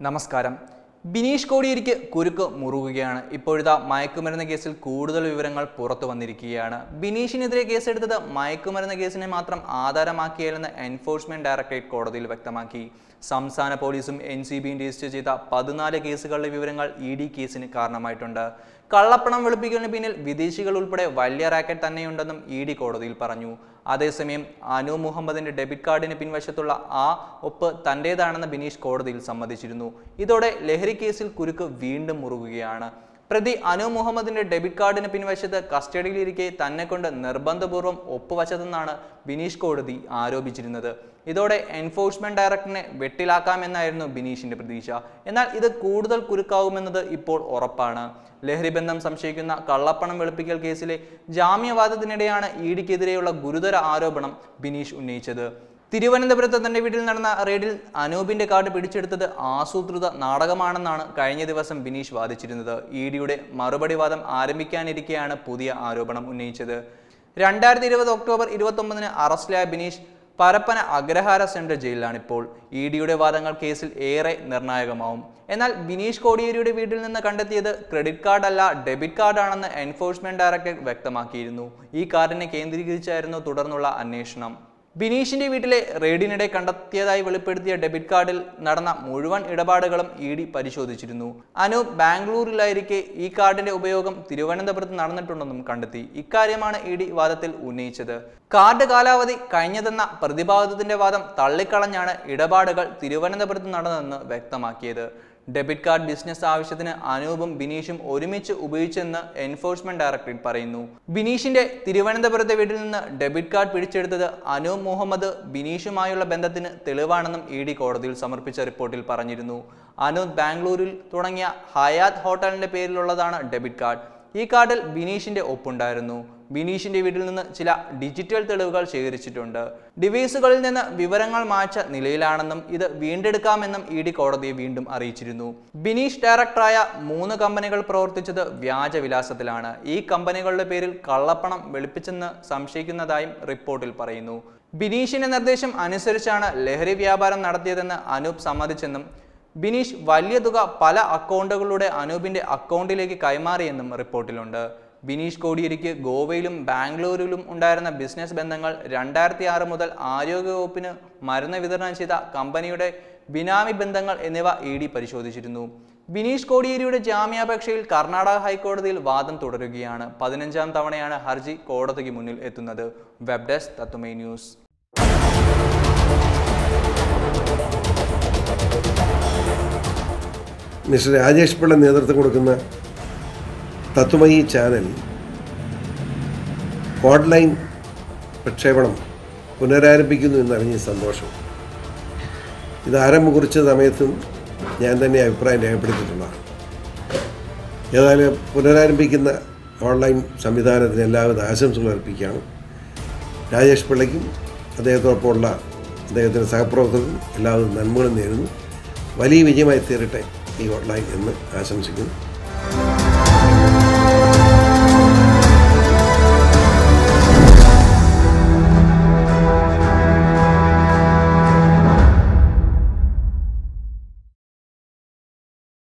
നമസ്കാരം ബിനീഷ് കോടിയേരിക്ക് കുരുക്ക് മുറുകുകയാണ് ഇപ്പോഴത്തെ മയക്കുമരുന്ന് കേസിൽ കൂടുതൽ വിവരങ്ങൾ പുറത്തു വന്നിരിക്കുകയാണ് ബിനീഷിനെതിരെ കേസെടുത്തത് മയക്കുമരുന്ന് കേസിനെ മാത്രം ആധാരമാക്കിയാലെന്ന് എൻഫോഴ്സ്മെന്റ് ഡയറക്ടറേറ്റ് കോടതിയിൽ വ്യക്തമാക്കി സംസ്ഥാന പോലീസും എൻ സി ബിയും രജിസ്റ്റർ ചെയ്ത പതിനാല് കേസുകളിലെ വിവരങ്ങൾ ഇ ഡി കേസിന് കാരണമായിട്ടുണ്ട് കള്ളപ്പണം വെളുപ്പിക്കലിന് പിന്നിൽ വിദേശികൾ ഉൾപ്പെടെ വലിയ റാക്കറ്റ് തന്നെയുണ്ടെന്നും ഇ ഡി കോടതിയിൽ പറഞ്ഞു അതേസമയം അനു മുഹമ്മദിന്റെ ഡെബിറ്റ് കാർഡിന് പിൻവശത്തുള്ള ആ ഒപ്പ് തന്റേതാണെന്ന് ബിനീഷ് കോടതിയിൽ സമ്മതിച്ചിരുന്നു ഇതോടെ ലഹരി കേസിൽ കുരുക്ക് വീണ്ടും മുറുകുകയാണ് പ്രതി അനു മുഹമ്മദിന്റെ ഡെബിറ്റ് കാർഡിന് പിൻവശത്ത് കസ്റ്റഡിയിലിരിക്കെ തന്നെ കൊണ്ട് നിർബന്ധപൂർവ്വം ഒപ്പുവച്ചതെന്നാണ് ബിനീഷ് കോടതി ആരോപിച്ചിരുന്നത് ഇതോടെ എൻഫോഴ്സ്മെന്റ് ഡയറക്ടറിനെ വെട്ടിലാക്കാമെന്നായിരുന്നു ബിനീഷിന്റെ പ്രതീക്ഷ എന്നാൽ ഇത് കൂടുതൽ കുരുക്കാവുമെന്നത് ഇപ്പോൾ ഉറപ്പാണ് ലഹരിബന്ധം സംശയിക്കുന്ന കള്ളപ്പണം വെളുപ്പിക്കൽ കേസിലെ ജാമ്യവാദത്തിനിടെയാണ് ഇ ഡിക്കെതിരെയുള്ള ഗുരുതര ആരോപണം ബിനീഷ് ഉന്നയിച്ചത് തിരുവനന്തപുരത്ത് തന്റെ വീട്ടിൽ നടന്ന റെയ്ഡിൽ അനൂപിന്റെ കാർഡ് പിടിച്ചെടുത്തത് ആസൂത്രിത നാടകമാണെന്നാണ് കഴിഞ്ഞ ദിവസം ബിനീഷ് വാദിച്ചിരുന്നത് ഇ ഡിയുടെ മറുപടി വാദം ആരംഭിക്കാനിരിക്കെയാണ് പുതിയ ആരോപണം ഉന്നയിച്ചത് രണ്ടായിരത്തി ഇരുപത് ഒക്ടോബർ ഇരുപത്തൊമ്പതിന് അറസ്റ്റിലായ ബിനീഷ് പരപ്പന അഗ്രഹാര സെൻട്രൽ ജയിലിലാണ് ഇപ്പോൾ ഇ ഡിയുടെ വാദങ്ങൾ കേസിൽ ഏറെ നിർണായകമാവും എന്നാൽ ബിനീഷ് കോടിയേരിയുടെ വീട്ടിൽ നിന്ന് കണ്ടെത്തിയത് ക്രെഡിറ്റ് കാർഡ് അല്ല ഡെബിറ്റ് കാർഡാണെന്ന് എൻഫോഴ്സ്മെന്റ് ഡയറക്ടറേറ്റ് വ്യക്തമാക്കിയിരുന്നു ഈ കാർഡിനെ കേന്ദ്രീകരിച്ചായിരുന്നു തുടർന്നുള്ള അന്വേഷണം ബിനീഷിന്റെ വീട്ടിലെ റെയ്ഡിനിടെ കണ്ടെത്തിയതായി വെളിപ്പെടുത്തിയ ഡെബിറ്റ് കാർഡിൽ നടന്ന മുഴുവൻ ഇടപാടുകളും ഇ ഡി പരിശോധിച്ചിരുന്നു അനു ബാംഗ്ലൂരിലായിരിക്കെ ഈ കാർഡിന്റെ ഉപയോഗം തിരുവനന്തപുരത്ത് നടന്നിട്ടുണ്ടെന്നും കണ്ടെത്തി ഇക്കാര്യമാണ് ഇ ഡി വാദത്തിൽ ഉന്നയിച്ചത് കാർഡ് കാലാവധി കഴിഞ്ഞതെന്ന പ്രതിഭാഗത്തിന്റെ വാദം തള്ളിക്കളഞ്ഞാണ് ഇടപാടുകൾ തിരുവനന്തപുരത്ത് നടന്നതെന്ന് വ്യക്തമാക്കിയത് ഡെബിറ്റ് കാർഡ് ബിസിനസ് ആവശ്യത്തിന് അനൂപും ബിനീഷും ഒരുമിച്ച് ഉപയോഗിച്ചെന്ന് എൻഫോഴ്സ്മെന്റ് ഡയറക്ടറേറ്റ് പറയുന്നു ബിനീഷിന്റെ തിരുവനന്തപുരത്തെ വീട്ടിൽ നിന്ന് ഡെബിറ്റ് കാർഡ് പിടിച്ചെടുത്തത് അനൂപ് മുഹമ്മദ് ബിനീഷുമായുള്ള ബന്ധത്തിന് തെളിവാണെന്നും ഇ ഡി കോടതിയിൽ സമർപ്പിച്ച റിപ്പോർട്ടിൽ പറഞ്ഞിരുന്നു അനൂപ് ബാംഗ്ലൂരിൽ തുടങ്ങിയ ഹയാത്ത് ഹോട്ടലിന്റെ പേരിലുള്ളതാണ് ഡെബിറ്റ് കാർഡ് ഈ കാർഡിൽ ബിനീഷിന്റെ ഒപ്പുണ്ടായിരുന്നു ബിനീഷിന്റെ വീട്ടിൽ നിന്ന് ചില ഡിജിറ്റൽ തെളിവുകൾ ശേഖരിച്ചിട്ടുണ്ട് ഡിവൈസുകളിൽ നിന്ന് വിവരങ്ങൾ മായ്ച്ച നിലയിലാണെന്നും ഇത് വീണ്ടെടുക്കാമെന്നും ഇ ഡി കോടതിയെ വീണ്ടും അറിയിച്ചിരുന്നു ബിനീഷ് ഡയറക്ടറായ മൂന്ന് കമ്പനികൾ പ്രവർത്തിച്ചത് വ്യാജവിലാസത്തിലാണ് ഈ കമ്പനികളുടെ പേരിൽ കള്ളപ്പണം വെളുപ്പിച്ചെന്ന് സംശയിക്കുന്നതായും റിപ്പോർട്ടിൽ പറയുന്നു ബിനീഷിന്റെ നിർദ്ദേശം അനുസരിച്ചാണ് ലഹരി വ്യാപാരം നടത്തിയതെന്ന് അനൂപ് സമ്മതിച്ചെന്നും ബിനീഷ് വലിയ തുക പല അക്കൗണ്ടുകളുടെ അനൂപിന്റെ അക്കൗണ്ടിലേക്ക് കൈമാറിയെന്നും റിപ്പോർട്ടിലുണ്ട് ബിനീഷ് കോടിയേരിക്ക് ഗോവയിലും ബാംഗ്ലൂരിലും ഉണ്ടായിരുന്ന ബിസിനസ് ബന്ധങ്ങൾ രണ്ടായിരത്തി ആറ് മുതൽ ആരോഗ്യവകുപ്പിന് മരുന്ന് വിതരണം ചെയ്ത കമ്പനിയുടെ ബിനാമി ബന്ധങ്ങൾ എന്നിവ ഇ ഡി പരിശോധിച്ചിരുന്നു ബിനീഷ് കോടിയേരിയുടെ ജാമ്യാപേക്ഷയിൽ കർണാടക ഹൈക്കോടതിയിൽ വാദം തുടരുകയാണ് പതിനഞ്ചാം തവണയാണ് ഹർജി കോടതിക്ക് മുന്നിൽ എത്തുന്നത് web desk Tatwamayi news mister Rajesh Pillai നേതൃത്വം കൊടുക്കുന്ന തത്വമയി ചാനൽ ഓൺലൈൻ പ്രക്ഷേപണം പുനരാരംഭിക്കുന്നു എന്നറിഞ്ഞ സന്തോഷം ഇത് ആരംഭം കുറിച്ച സമയത്തും ഞാൻ തന്നെ അഭിപ്രായം രേഖപ്പെടുത്തിയിട്ടുള്ളതാണ് ഏതായാലും പുനരാരംഭിക്കുന്ന ഓൺലൈൻ സംവിധാനത്തിന് എല്ലാവിധ ആശംസകൾ അർപ്പിക്കുകയാണ് രാജേഷ് പിള്ളയ്ക്കും അദ്ദേഹത്തോടൊപ്പമുള്ള അദ്ദേഹത്തിൻ്റെ സഹപ്രവർത്തകർക്കും എല്ലാവിധ നന്മകളും നേരുന്നു വലിയ വിജയമായി തീരട്ടെ ഈ ഓൺലൈൻ എന്ന് ആശംസിക്കുന്നു